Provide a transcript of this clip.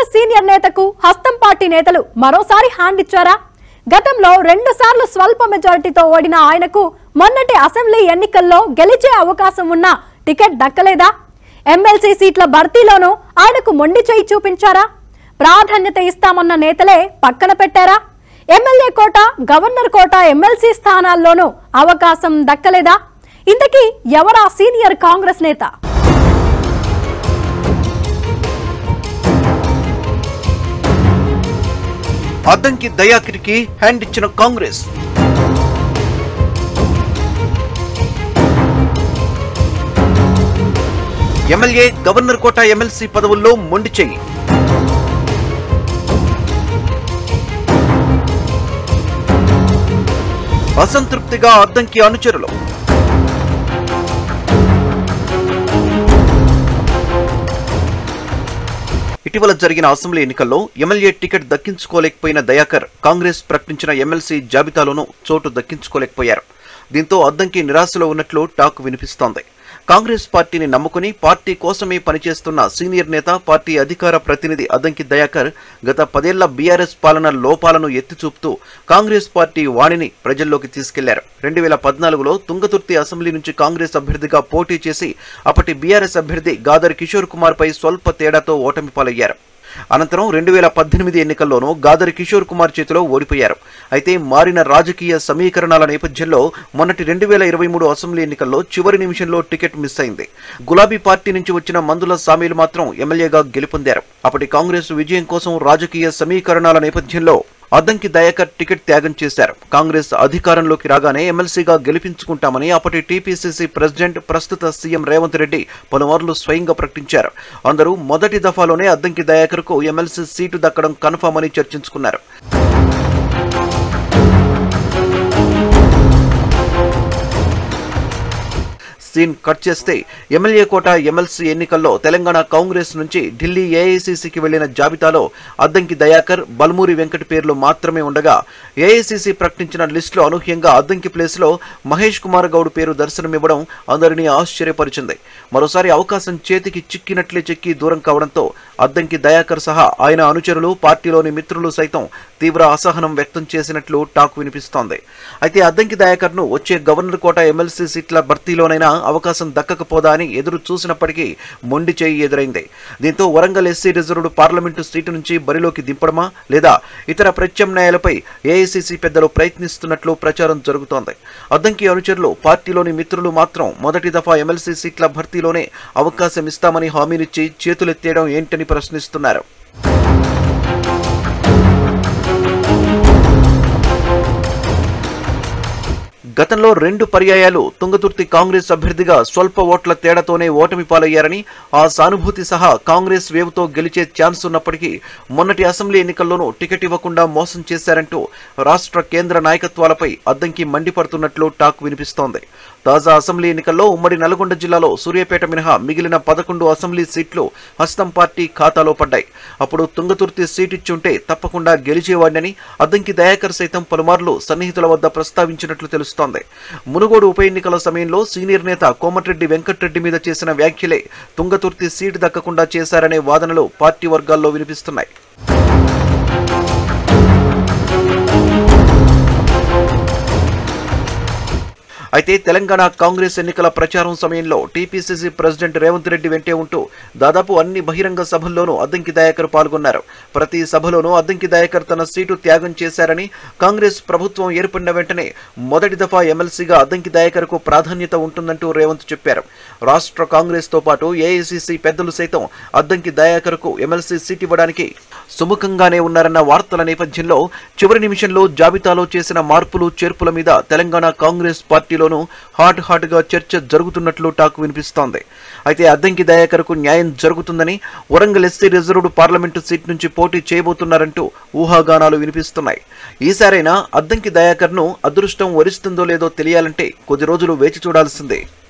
senior నేతకు హస్తం party నేతలు మరోసారి హ్యాండ్ ఇచ్చారా గతంలో రెండు సార్లు స్వల్ప మెజారిటీతో ఓడిన ఆయనకు మొన్నటి అసెంబ్లీ ఎన్నికల్లో గెలిచే అవకాశం ఉన్న టికెట్ దక్కలేదా ఎమ్మెల్సీ సీట్ల భర్తీలోనూ ఆయనకు మొండి చేయి చూపించారా ప్రాధాన్యత ఇస్తామన్న నేతలే పక్కన పెట్టారా MLA quota governor quota MLC స్థానాల్లోనూ అవకాశం దక్కలేదా ఇంతకీ ఎవరా సీనియర్ కాంగ్రెస్ నేత అద్దంకి దయాకరికి హ్యాండ్ ఇచ్చిన Congress MLA governor quota MLC పదవుల్లో మొండి చెయ్యి అసంతృప్తిగా అద్దంకి అనుచరులు ఇటీవల జరిగిన అసెంబ్లీ ఎన్నికల్లో ఎమ్మెల్యే టికెట్ దక్కించుకోలేకపోయిన దయాకర్ కాంగ్రెస్ ప్రకటించిన ఎమ్మెల్సీ జాబితాలోనూ చోటు దక్కించుకోలేకపోయారు దీంతో అద్దంకి నిరాశలో ఉన్నట్లు టాక్ వినిపిస్తోంది కాంగ్రెస్ పార్టీని నమ్ముకుని పార్టీ కోసమే పనిచేస్తున్న సీనియర్ నేత పార్టీ అధికార ప్రతినిధి అద్దంకి దయాకర్ గత పదేళ్ల బీఆర్ఎస్ పాలన లోపాలను ఎత్తి చూపుతూ కాంగ్రెస్ పార్టీ వాణిని ప్రజల్లోకి తీసుకెళ్లారు రెండు వేల పద్నాలుగులో తుంగతుర్తి అసెంబ్లీ నుంచి కాంగ్రెస్ అభ్యర్థిగా పోటీ చేసి అప్పటి బీఆర్ఎస్ అభ్యర్థి గాదర్ కిషోర్ కుమార్ పై స్వల్ప తేడాతో ఓటమి పాలయ్యారు అనంతరం రెండు వేల పద్దెనిమిది ఎన్నికల్లోనూ గాదరి కిషోర్ కుమార్ చేతిలో ఓడిపోయారు అయితే మారిన రాజకీయ సమీకరణాల నేపథ్యంలో మొన్నటి రెండు వేల ఇరవై మూడు అసెంబ్లీ ఎన్నికల్లో చివరి నిమిషంలో టికెట్ మిస్ అయింది గులాబీ పార్టీ నుంచి వచ్చిన మందుల సామీలు మాత్రం ఎమ్మెల్యేగా గెలుపొందారు అప్పటి కాంగ్రెస్ విజయం కోసం రాజకీయ సమీకరణాల నేపథ్యంలో అద్దంకి దయాకర్ టికెట్ త్యాగం చేశారు కాంగ్రెస్ అధికారంలోకి రాగానే ఎమ్మెల్సీగా గెలిపించుకుంటామని అప్పటి టీపీసీసీ ప్రెసిడెంట్ ప్రస్తుత సీఎం రేవంత్ రెడ్డి పలుమార్లు స్వయంగా ప్రకటించారు అందరూ మొదటి దఫాలోనే అద్దంకి దయాకర్కు ఎమ్మెల్సీ సీటు దక్కడం కన్ఫర్మ్ అని చర్చించుకున్నారు సీన్ కట్ చేస్తే ఎమ్మెల్యే కోట ఎమ్మెల్సీ ఎన్నికల్లో తెలంగాణ కాంగ్రెస్ నుంచి ఢిల్లీ ఏఐసీసీకి వెళ్లిన జాబితాలో అద్దంకి దయాకర్ బల్మూరి వెంకట పేర్లు మాత్రమే ఉండగా ఏఐసీసీ ప్రకటించిన లిస్టులో అనూహ్యంగా అద్దంకి ప్లేస్లో మహేష్ కుమార్ గౌడ్ పేరు దర్శనమివ్వడం అందరినీ ఆశ్చర్యపరిచింది మరోసారి అవకాశం చేతికి చిక్కినట్లే చిక్కి దూరం కావడంతో అద్దంకి దయాకర్ సహా ఆయన అనుచరులు పార్టీలోని మిత్రులు సైతం తీవ్ర అసహనం వ్యక్తం చేసినట్లు టాక్ వినిపిస్తోంది అయితే అద్దంకి దయాకర్ ను వచ్చే గవర్నర్ కోట ఎమ్మెల్సీ సీట్ల భర్తీలోనైనా అవకాశం దక్కకపోదా అని ఎదురు చూసినప్పటికీ మొండి చేయి ఎదురైంది దీంతో Warangal SC reserved parliament seat నుంచి బరిలోకి దింపడమా లేదా ఇతర ప్రత్యామ్నాయాలపై ఏఐసీసీ పెద్దలు ప్రయత్నిస్తున్నట్లు ప్రచారం జరుగుతోంది అద్దంకి అనుచరులు పార్టీలోని మిత్రులు మాత్రం మొదటి దఫా ఎమ్మెల్సీ సీట్ల భర్తీలోనే అవకాశం ఇస్తామని హామీనిచ్చి చేతులెత్తేయడం ఏంటని ప్రశ్నిస్తున్నారు గతంలో రెండు పర్యాయాలు తుంగతుర్తి కాంగ్రెస్ అభ్యర్థిగా స్వల్ప ఓట్ల తేడాతోనే ఓటమి పాలయ్యారని ఆ సానుభూతి సహా కాంగ్రెస్ వేవ్తో గెలిచే ఛాన్స్ ఉన్నప్పటికీ మొన్నటి అసెంబ్లీ ఎన్నికల్లోనూ టికెట్ ఇవ్వకుండా మోసం చేశారంటూ రాష్ట్ర కేంద్ర నాయకత్వాలపై అద్దంకి మండిపడుతున్నట్లు టాక్ వినిపిస్తోంది తాజా అసెంబ్లీ ఎన్నికల్లో ఉమ్మడి నల్గొండ జిల్లాలో సూర్యాపేట మినహా మిగిలిన పదకొండు అసెంబ్లీ సీట్లు హస్తం పార్టీ ఖాతాలో పడ్డాయి అప్పుడు తుంగతుర్తి సీట్ ఇచ్చుంటే తప్పకుండా గెలిచేవాడినని అద్దంకి దయాకర్ సైతం పలుమార్లు సన్నిహితుల వద్ద ప్రస్తావించినట్లు తెలుస్తోంది మునుగోడు ఉప ఎన్నికల సమయంలో సీనియర్ నేత కోమటిరెడ్డి వెంకటరెడ్డి మీద చేసిన వ్యాఖ్యలే తుంగతుర్తి సీటు దక్కకుండా చేశారనే వాదనలు పార్టీ వర్గాల్లో వినిపిస్తున్నాయి అయితే తెలంగాణ కాంగ్రెస్ ఎన్నికల ప్రచారం సమయంలో టీపీసీసీ ప్రెసిడెంట్ రేవంత్ రెడ్డి వెంటే ఉంటూ దాదాపు అన్ని బహిరంగ సభల్లోనూ అద్దంకి దయాకర్ పాల్గొన్నారు ప్రతి సభలోనూ అద్దంకి దయాకర్ తన సీటు త్యాగం చేశారని కాంగ్రెస్ ప్రభుత్వం ఏర్పడిన వెంటనే మొదటి దఫా ఎమ్మెల్సీగా అద్దంకి దయాకర్కు ప్రాధాన్యత ఉంటుందంటూ రేవంత్ చెప్పారు రాష్ట్ర కాంగ్రెస్ తో పాటు ఏఐసీసీ పెద్దలు సైతం అద్దంకి దయాకర్కు ఎమ్మెల్సీ సీట్ ఇవ్వడానికి సుముఖంగానే ఉన్నారన్న వార్తల నేపథ్యంలో చివరి నిమిషంలో జాబితాలో చేసిన మార్పులు చేర్పుల మీద తెలంగాణ కాంగ్రెస్ పార్టీలోనూ హాట్ హాట్ గా చర్చ జరుగుతున్నట్లు టాక్ వినిపిస్తోంది అయితే అద్దంకి దయాకర్కు న్యాయం జరుగుతుందని Warangal SC reserved parliament seat నుంచి పోటీ చేయబోతున్నారంటూ ఊహాగానాలు వినిపిస్తున్నాయి ఈసారైనా అద్దంకి దయాకర్ను అదృష్టం వరిస్తుందో లేదో తెలియాలంటే కొద్ది రోజులు వేచి చూడాల్సిందే